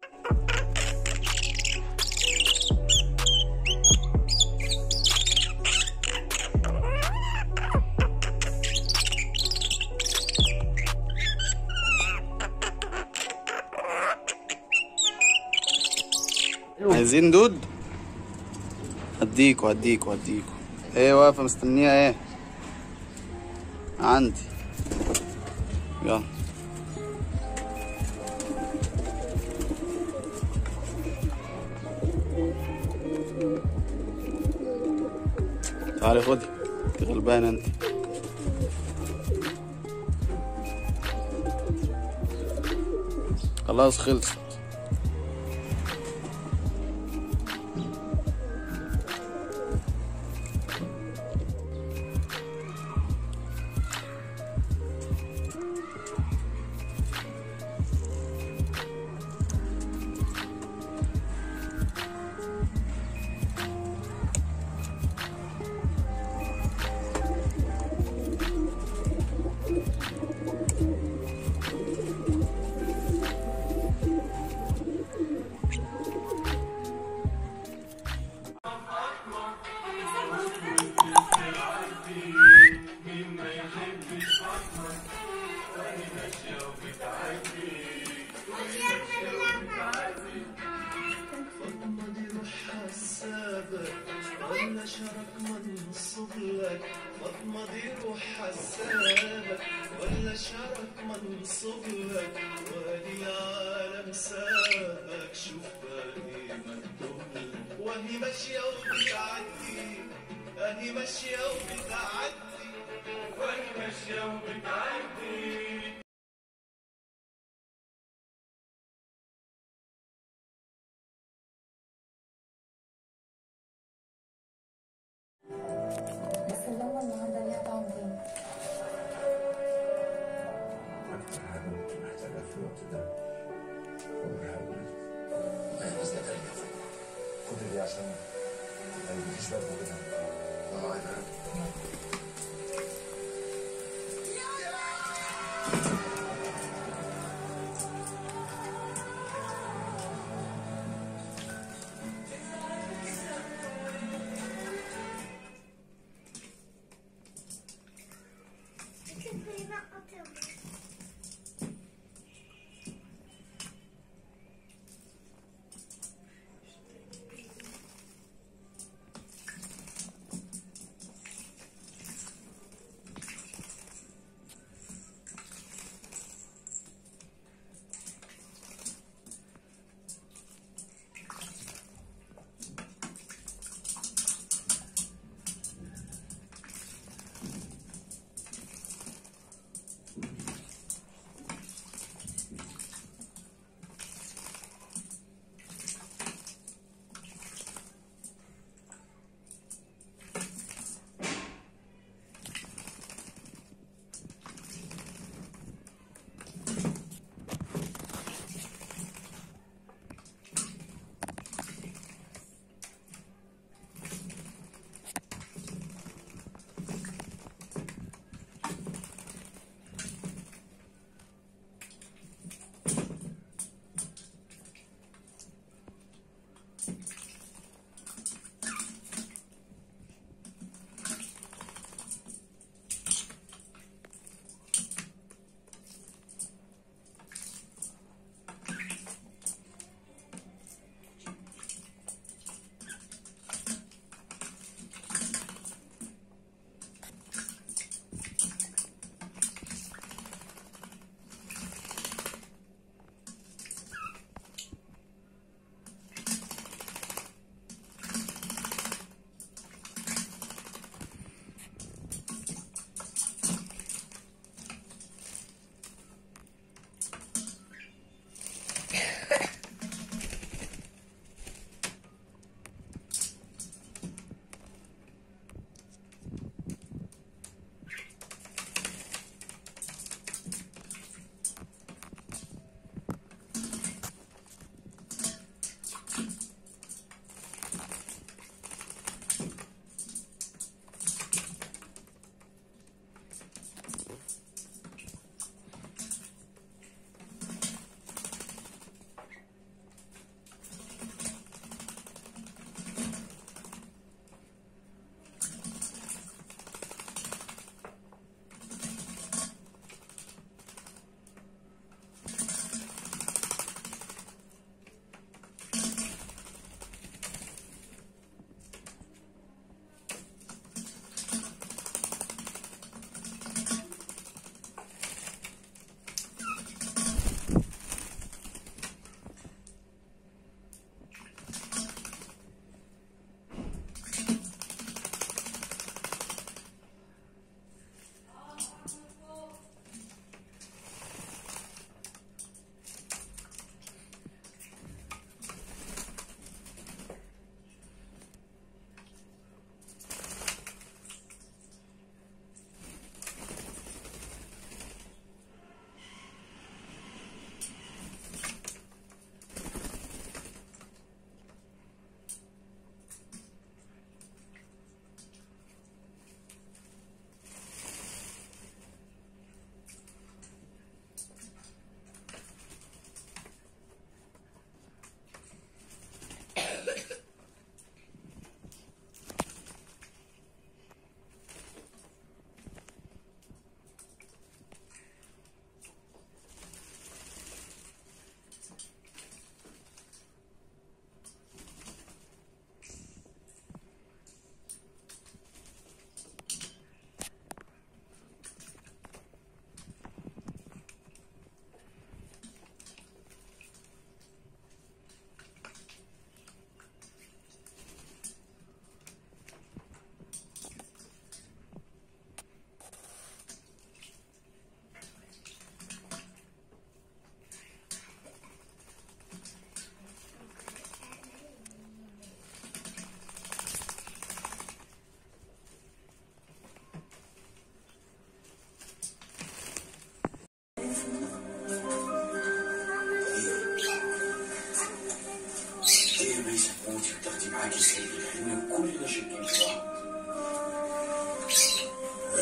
عايزين دود هديكوا هديكوا هديكوا ايه واقفه مستنيه ايه عندي يلا تعالي خدي انت غلبانه انت خلاص خلصت ولا شرك منصب لك فاطمة دي روح حسابك ولا شرك منصب لك وادي العالم سابك شوف باقي مكتوب لك وهي ماشية وبتعدي اهي ماشية وبتعدي وهي ماشية وبتعدي بس اللمة النهارده ليها طعم تاني أكتر حاجة ممكن أحتاجها في الوقت ده عمرها ولد أنا قصدك قلبي خد دي عشان ما يجيش بقى كده اه أنا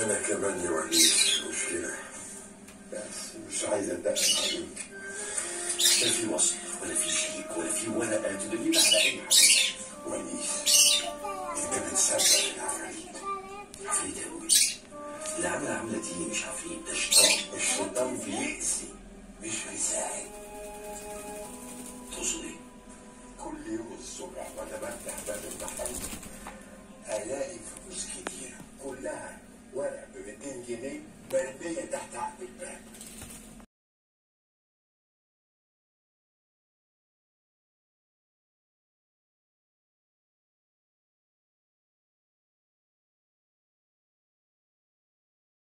انا كمان يا وليد مشكله بس مش عايز اتدخل عليك لا في وصف ولا في شيك ولا في ورقه تدلنا على اي حاجه وليد انت بتصدق العفاريت عفريت يا ابوي اللي عامل عامله دي مش عفريت ده شيطان الشيطان بيأذي مش بيساعد تقصد ايه؟ كل يوم الصبح وانا بفتح باب المحل الاقي فلوس كتير